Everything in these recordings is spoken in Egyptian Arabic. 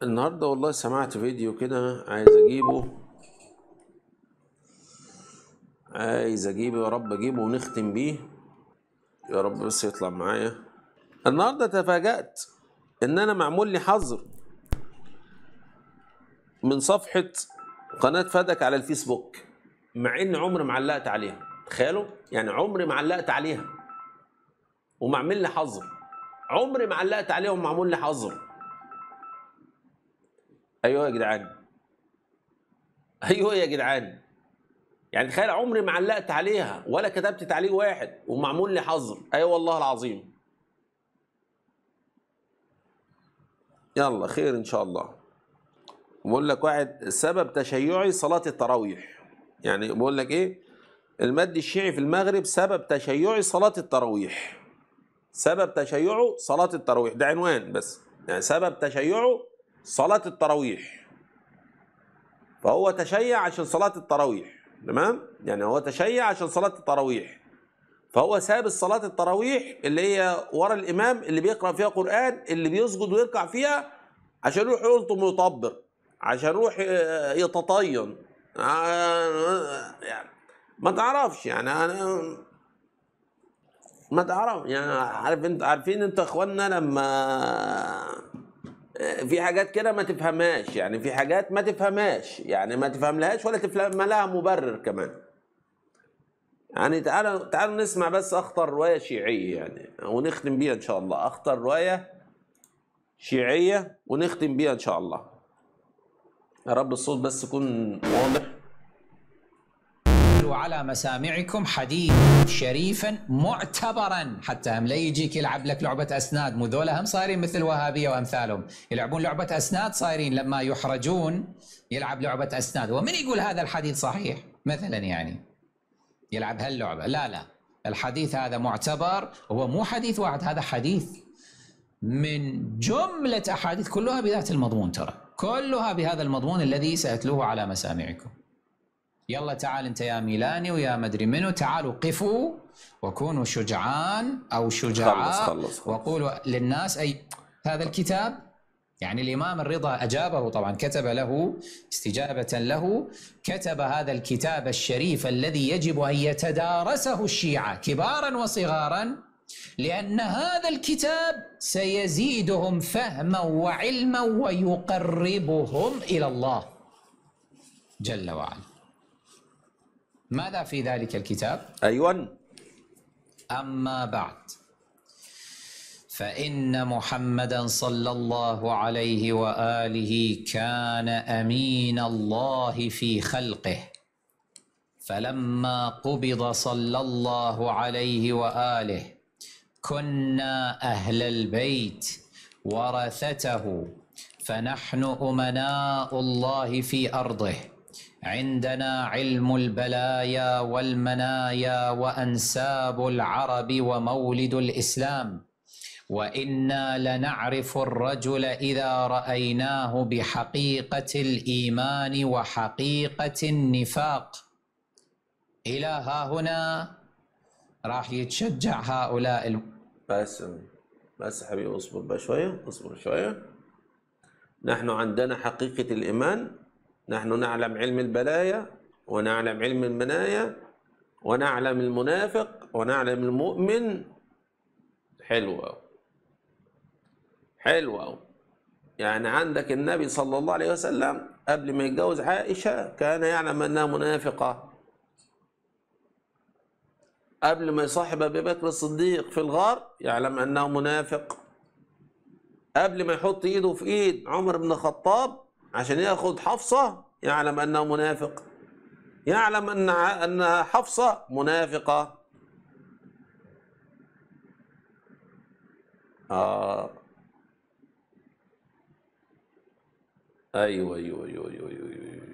النهارده والله سمعت فيديو كده عايز اجيبه عايز اجيبه يا رب اجيبه ونختم بيه يا رب بس يطلع معايا النهارده تفاجأت ان انا معمول لي حظر من صفحة قناة فدك على الفيسبوك مع اني عمري ما علقت عليها تخيلوا يعني عمري ما علقت عليها ومعمل لي حظر عمري ما علقت عليها ومعمول لي حظر ايوه يا جدعان ايوه يا جدعان يعني تخيل عمري ما علقت عليها ولا كتبت تعليق واحد ومعمول لي حظر اي أيوة والله العظيم يلا خير ان شاء الله بقول لك واحد سبب تشيعي صلاة التراويح يعني بقول لك ايه المد الشيعي في المغرب سبب تشيعي صلاة التراويح سبب تشيعه صلاة التراويح ده عنوان بس يعني سبب تشيعه صلاة التراويح فهو تشيع عشان صلاة التراويح تمام يعني هو تشيع عشان صلاة التراويح فهو ساب الصلاة التراويح اللي هي ورا الإمام اللي بيقرأ فيها قرآن اللي بيسجد ويركع فيها عشان يروح يلطم ويطبر عشان يروح يتطين يعني ما تعرفش يعني انا ما تعرف يعني عارف انت عارفين انت اخواننا لما في حاجات كده ما تفهمهاش يعني في حاجات ما تفهمهاش يعني ما تفهملهاش ولا تفهم لها مبرر كمان يعني تعالوا تعالوا نسمع بس اخطر روايه شيعيه يعني ونختم بيها ان شاء الله اخطر روايه شيعيه ونختم بيها ان شاء الله يا رب الصوت بس يكون واضح على مسامعكم حديث شريفا معتبرا حتى هم لا يجيك يلعب لك لعبه اسناد مو ذولا هم صايرين مثل الوهابيه وامثالهم يلعبون لعبه اسناد صايرين لما يحرجون يلعب لعبه اسناد ومن يقول هذا الحديث صحيح مثلا يعني يلعب هاللعبه لا لا الحديث هذا معتبر هو مو حديث واحد هذا حديث من جمله احاديث كلها بذات المضمون ترى كلها بهذا المضمون الذي ساتلوه على مسامعكم يلا تعال انت يا ميلاني ويا مدري منو تعالوا قفوا وكونوا شجعان او شجعاء خلص خلص خلص. وقولوا للناس اي هذا الكتاب يعني الامام الرضا اجابه طبعا كتب له استجابه له كتب هذا الكتاب الشريف الذي يجب ان يتدارسه الشيعه كبارا وصغارا لان هذا الكتاب سيزيدهم فهما وعلما ويقربهم الى الله جل وعلا ماذا في ذلك الكتاب ايوه اما بعد فان محمدا صلى الله عليه واله كان امين الله في خلقه فلما قبض صلى الله عليه واله كنا اهل البيت ورثته فنحن امناء الله في ارضه عندنا علم البلايا والمنايا وانساب العرب ومولد الاسلام وانا لنعرف الرجل اذا رايناه بحقيقه الايمان وحقيقه النفاق الى ها هنا راح يتشجع هؤلاء الم... بس بس يا حبيبي اصبر بقى شويه اصبر شويه نحن عندنا حقيقه الايمان نحن نعلم علم البلايا ونعلم علم المنايا ونعلم المنافق ونعلم المؤمن حلو أوي حلو أوي يعني عندك النبي صلى الله عليه وسلم قبل ما يتجوز عائشة كان يعلم أنها منافقة قبل ما يصاحب أبي بكر الصديق في الغار يعلم أنه منافق قبل ما يحط إيده في إيد عمر بن الخطاب عشان ياخد حفصة يعلم أنه منافق يعلم أن أن حفصة منافقة آه أيوه أيوه أيوه أيوه أيوه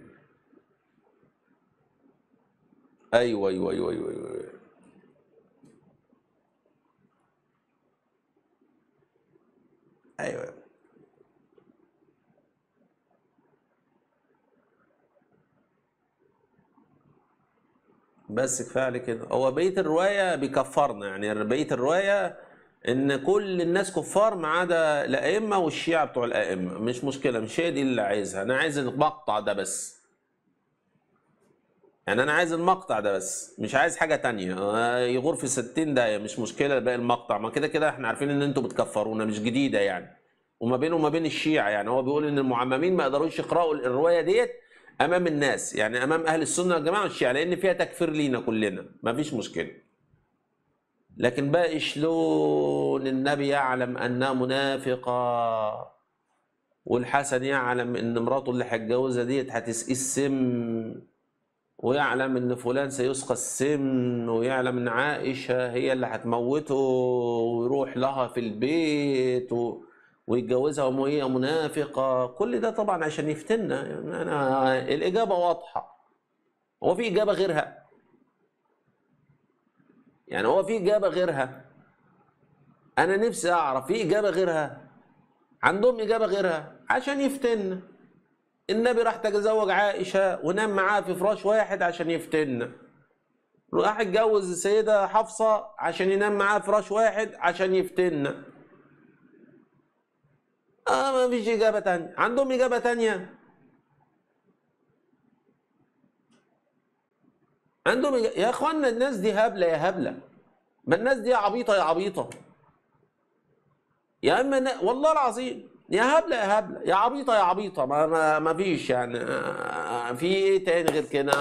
أيوه أيوه أيوه أيوه أيوه أيوه أيوه بس كفايه على كده هو بقيه الروايه بيكفرنا يعني بقيه الروايه ان كل الناس كفار ما عدا الائمه والشيعه بتوع الائمه مش مشكله مش هي دي اللي عايزها انا عايز المقطع ده بس يعني انا عايز المقطع ده بس مش عايز حاجه تانية آه، يغور في 60 دقيقه مش مشكله باقي المقطع ما كده كده احنا عارفين ان انتوا بتكفرونا مش جديده يعني وما بينه وما بين الشيعه يعني هو بيقول ان المعممين ما يقدروش يقراوا الروايه ديت امام الناس يعني امام اهل السنه والجماعه والشيعه لان فيها تكفير لينا كلنا ما فيش مشكله لكن بقى شلون النبي يعلم انها منافقه والحسن يعلم ان مراته اللي هيتجوزها ديت هتسقي السم ويعلم ان فلان سيسقى السم ويعلم ان عائشه هي اللي هتموته ويروح لها في البيت و... ويتجوزها وهي منافقه كل ده طبعا عشان يفتنا يعني انا الاجابه واضحه هو في اجابه غيرها يعني هو في اجابه غيرها انا نفسي اعرف في اجابه غيرها عندهم اجابه غيرها عشان يفتنا النبي راح تزوج عائشه ونام معاها في فراش واحد عشان يفتنا راح اتجوز السيده حفصه عشان ينام معاها في فراش واحد عشان يفتنا اه ما فيش اجابه تانية عندهم اجابه تانية عندهم إجابة. يا اخوانا الناس دي هبله يا هبله ما الناس دي عبيطه يا عبيطه يا اما ن... والله العظيم يا هبله يا هبله يا عبيطه يا عبيطه ما ما, ما فيش يعني آه، في ايه تاني غير كده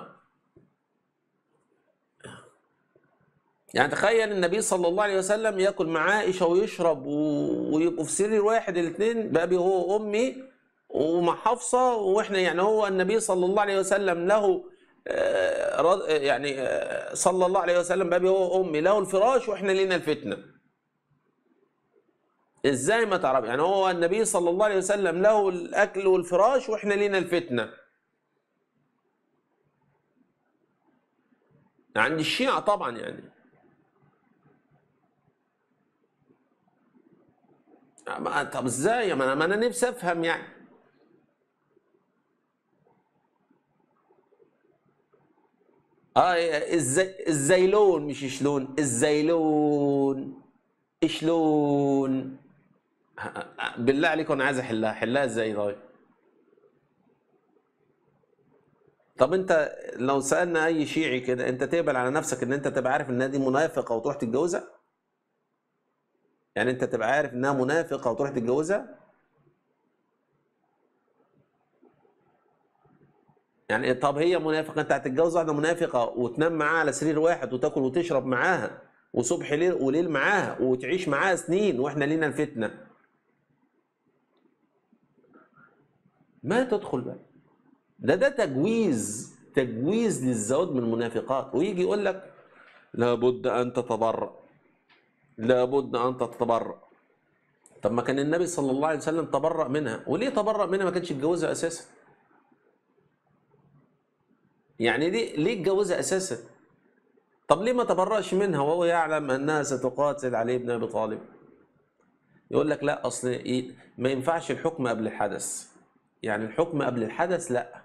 يعني تخيل النبي صلى الله عليه وسلم ياكل مع عائشه ويشرب و... ويبقوا في سرير واحد الاثنين بابي هو وامي ومع حفصه واحنا يعني هو النبي صلى الله عليه وسلم له آه، رض- يعني آه، صلى الله عليه وسلم بابي هو وامي له الفراش واحنا لينا الفتنه ازاي ما تعرف يعني هو النبي صلى الله عليه وسلم له الاكل والفراش واحنا لينا الفتنه عند الشيعة طبعا يعني ما- طب ازاي ما انا ما انا نفسي افهم يعني اه ازاي الزيلون مش شلون الزيلون شلون بالله عليكم انا عايز احلها حلها ازاي طيب طب انت لو سالنا اي شيعي كده انت تقبل على نفسك ان انت تبقى عارف انها دي منافقه وتروح تتجوزها يعني انت تبقى عارف انها منافقه وتروح تتجوزها يعني طب هي منافقه انت هتتجوز واحده منافقه وتنام معاها على سرير واحد وتاكل وتشرب معاها وصبح ليل وليل معاها وتعيش معاها سنين واحنا لينا الفتنه ما تدخل بقى ده ده تجويز تجويز للزواج من المنافقات ويجي يقول لك لابد ان تتبرأ لابد ان تتبرأ طب ما كان النبي صلى الله عليه وسلم تبرأ منها وليه تبرأ منها ما كانش يتجوزها اساسا يعني ليه ليه اتجوزها اساسا طب ليه ما تبرأش منها وهو يعلم انها ستقاتل علي بن ابي طالب يقول لك لا اصل إيه ما ينفعش الحكم قبل الحدث يعني الحكم قبل الحدث لا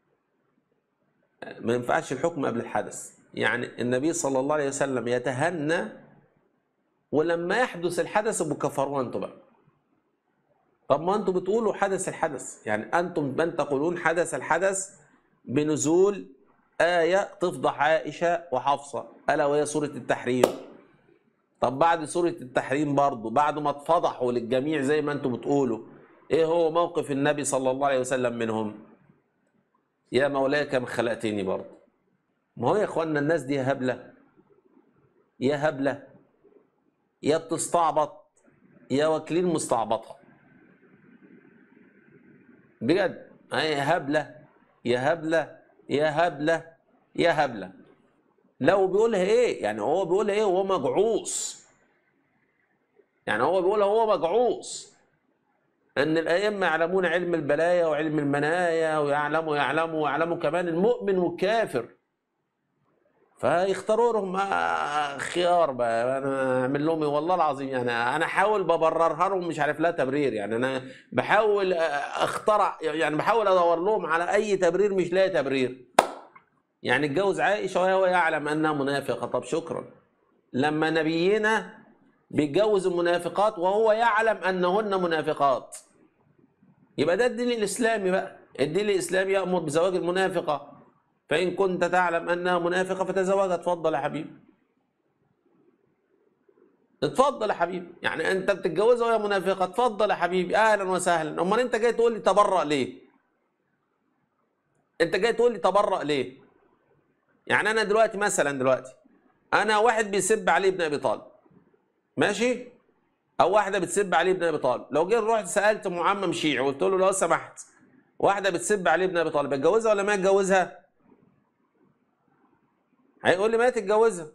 ما ينفعش الحكم قبل الحدث يعني النبي صلى الله عليه وسلم يتهنى ولما يحدث الحدث ابو كفروا انتوا بقى طب ما انتوا بتقولوا حدث الحدث يعني انتم من تقولون حدث الحدث بنزول آية تفضح عائشة وحفصة ألا وهي سورة التحريم طب بعد سورة التحريم برضو بعد ما اتفضحوا للجميع زي ما انتم بتقولوا ايه هو موقف النبي صلى الله عليه وسلم منهم يا مولاي كم خلقتني برضو ما هو يا اخوانا الناس دي هبلة يا هبلة يا بتستعبط يا واكلين مستعبطة بجد هي هبلة يا هبلة يا هبلة يا هبلة لو بيقولها ايه يعني هو بيقولها ايه وهو مجعوص يعني هو بيقولها هو مجعوص ان الائمه يعلمون علم البلايا وعلم المنايا ويعلموا يعلموا ويعلموا كمان المؤمن والكافر فيختاروا لهم آه، خيار بقى انا اعمل لهم إيه؟ والله العظيم يعني انا احاول ببررها لهم مش عارف لها تبرير يعني انا بحاول آه، اخترع يعني بحاول ادور لهم على اي تبرير مش لاقي تبرير يعني اتجوز عائشه وهو يعلم انها منافقه طب شكرا لما نبينا بيتجوز المنافقات وهو يعلم انهن منافقات يبقى ده الدين الاسلامي بقى الدين الاسلامي يامر بزواج المنافقه فان كنت تعلم انها منافقه فتزوجها اتفضل يا حبيبي اتفضل يا حبيبي يعني انت بتتجوزها وهي منافقه اتفضل يا حبيبي اهلا وسهلا امال انت جاي تقول لي تبرأ ليه انت جاي تقول لي تبرأ ليه يعني انا دلوقتي مثلا دلوقتي انا واحد بيسب علي بن ابي طالب ماشي او واحده بتسب علي بن ابي طالب لو جيت رحت سالت معمم شيعي وقلت له لو سمحت واحده بتسب علي بن ابي طالب اتجوزها ولا ما اتجوزها هيقول لي ما تتجوزها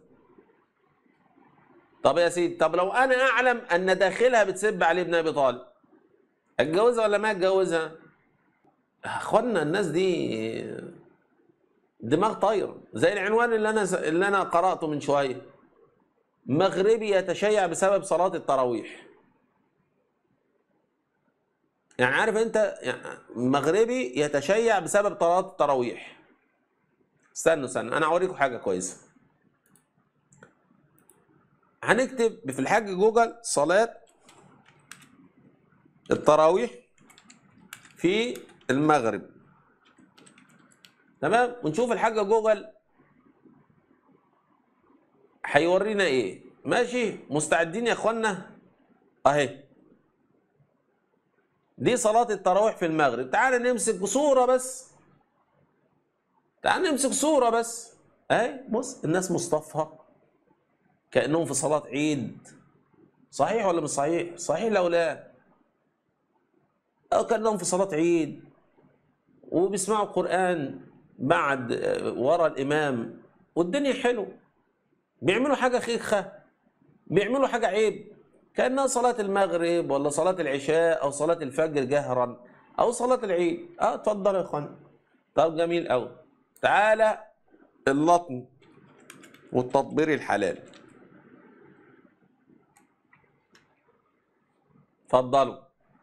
طب يا سيدي طب لو انا اعلم ان داخلها بتسب علي بن ابي طالب اتجوزها ولا ما اتجوزها يا اخوانا الناس دي دماغ طاير زي العنوان اللي انا اللي انا قراته من شويه مغربي يتشيع بسبب صلاه التراويح يعني عارف انت يعني مغربي يتشيع بسبب صلاه التراويح استنوا استنوا انا اوريكم حاجه كويسه هنكتب في الحاج جوجل صلاه التراويح في المغرب تمام ونشوف الحاجه جوجل هيورينا ايه ماشي مستعدين يا اخوانا اهي دي صلاة التراويح في المغرب تعال نمسك صورة بس تعال نمسك صورة بس اهي بص الناس مصطفى كأنهم في صلاة عيد صحيح ولا مش صحيح صحيح لو لا أو كأنهم في صلاة عيد وبيسمعوا القرآن بعد ورا الإمام والدنيا حلو بيعملوا حاجة خيخة بيعملوا حاجة عيب كأنها صلاة المغرب ولا صلاة العشاء أو صلاة الفجر جهرا أو صلاة العيد أه اتفضل يا إخوان طب جميل أوي تعالى اللطم والتطبير الحلال اتفضلوا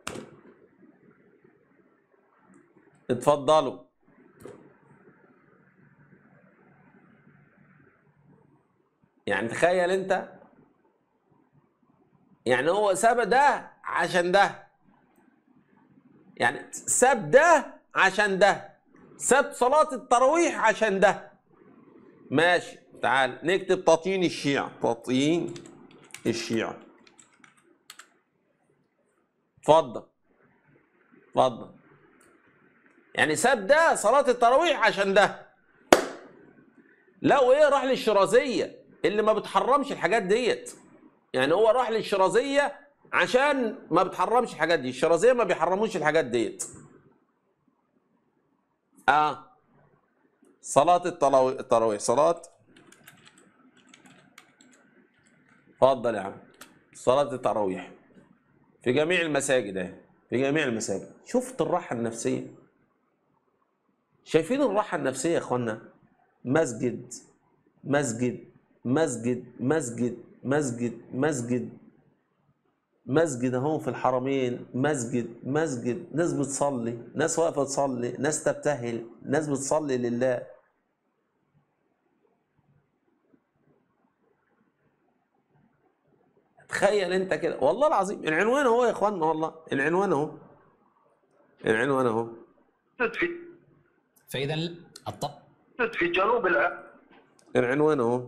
اتفضلوا يعني تخيل انت يعني هو ساب ده عشان ده يعني ساب ده عشان ده ساب صلاة التراويح عشان ده ماشي تعال نكتب تطيين الشيعة تطيين الشيعة اتفضل اتفضل يعني ساب ده صلاة التراويح عشان ده لا وايه راح للشرازية اللي ما بتحرمش الحاجات ديت يعني هو راح للشرازية عشان ما بتحرمش الحاجات دي الشرازية ما بيحرموش الحاجات ديت اه صلاة التراويح التراويح صلاة اتفضل يا عم صلاة التراويح في جميع المساجد اهي في جميع المساجد شفت الراحة النفسية شايفين الراحة النفسية يا اخوانا مسجد مسجد مسجد مسجد مسجد مسجد مسجد اهو في الحرمين مسجد مسجد ناس بتصلي ناس واقفة تصلي ناس تبتهل ناس بتصلي لله تخيل انت كده والله العظيم العنوان اهو يا اخوانا والله العنوان اهو العنوان اهو في فاذا الط... في جنوب العراق العنوان اهو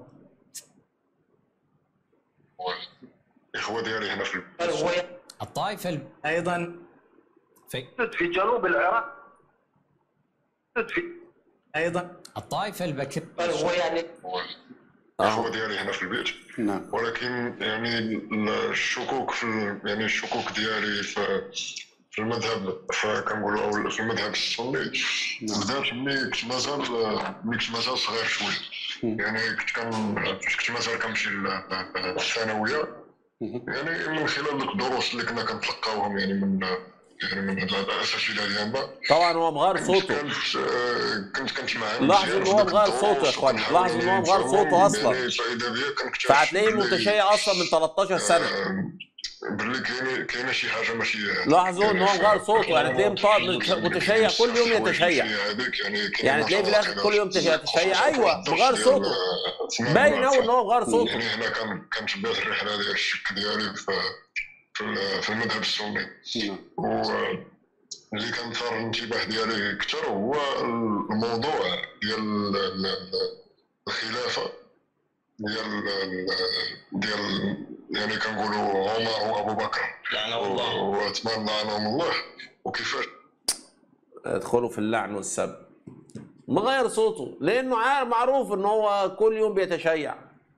الإخوة ديالي هنا في البلد هو الطائفه ال- ايضا في في جنوب العراق في ايضا الطائفه البكر هو يعني الإخوة ديالي هنا في البيت نعم ولكن يعني الشكوك في ال- يعني الشكوك ديالي في في المذهب فكنقولوا او في المذهب السني بدات ملي كنت مازال ملي كنت مازال صغير شوي مم. يعني كنت كان فاش كنت مازال كنمشي للثانويه مم. يعني من خلال الدروس اللي كنا كنتلقاوهم يعني من يعني من الاساتذه ديالنا طبعا هو مغير صوته كنت آه، كنت كنت معاهم لاحظوا مزيان إن هو في مغير ديك صوته يا الدروس إخوان. وكنحاول لاحظوا إن هو مغير نفهمهم. صوته أصلاً. يعني فإذا بيا كنكتشف فهتلاقيه بلي- متشيع اصلا من 13 سنه آه، باللي كاين كاينه شي حاجه ماشي لاحظوا إن هو يعني غير صوته، يعني تلاقيه مطا- متشيع كل يوم يتشيع. هذيك يعني كاين يعني تلاقيه في الآخر نشاط كل يوم كده. تشيع- تشيع. أيوة، الضغط بغير ديال صوته. ثمان باين مرات. أوي إن هو بغير صوته. يعني هنا كان كنتبات الرحله ديال الشك ديالي في في ال- في المذهب السني نعم واللي كان ثار الانتباه ديالي اكثر هو الموضوع ديال ال- ال- ال- الخلافه ديال ال- ديال يعني كنقولوا عمر وابو بكر لعنه الله وعثمان لعنهم الله وكيفاش ادخلوا في اللعن والسب مغير صوته لانه عارف معروف ان هو كل يوم بيتشيع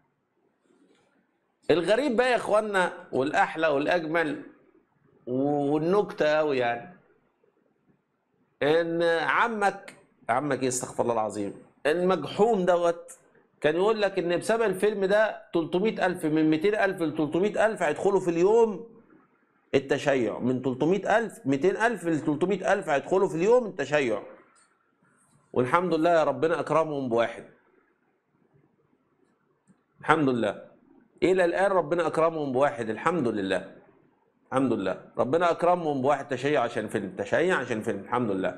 الغريب بقى يا اخوانا والاحلى والاجمل والنكته قوي يعني ان عمك عمك ايه استغفر الله العظيم المجحوم دوت كان يقول لك ان بسبب الفيلم ده 300 الف من 200 الف ل 300 الف هيدخلوا في اليوم التشيع من 300 الف 200 الف ل 300 الف هيدخلوا في اليوم التشيع والحمد لله يا ربنا اكرمهم بواحد الحمد لله الى الان ربنا اكرمهم بواحد الحمد لله الحمد لله ربنا اكرمهم بواحد تشيع عشان فيلم تشيع عشان فيلم الحمد لله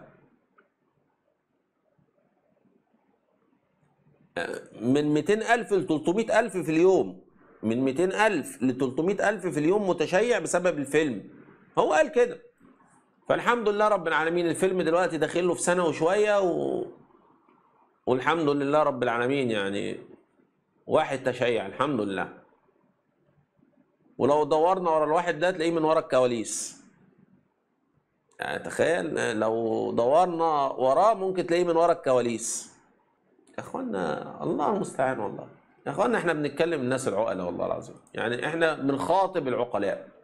من 200 ألف ل 300 ألف في اليوم من 200 ألف ل 300 ألف في اليوم متشيع بسبب الفيلم هو قال كده فالحمد لله رب العالمين الفيلم دلوقتي داخل له في سنة وشوية و... والحمد لله رب العالمين يعني واحد تشيع الحمد لله ولو دورنا ورا الواحد ده تلاقيه من ورا الكواليس يعني تخيل لو دورنا وراه ممكن تلاقيه من ورا الكواليس يا اخوانا الله المستعان والله يا اخوانا احنا بنتكلم الناس العقلاء والله العظيم يعني احنا بنخاطب العقلاء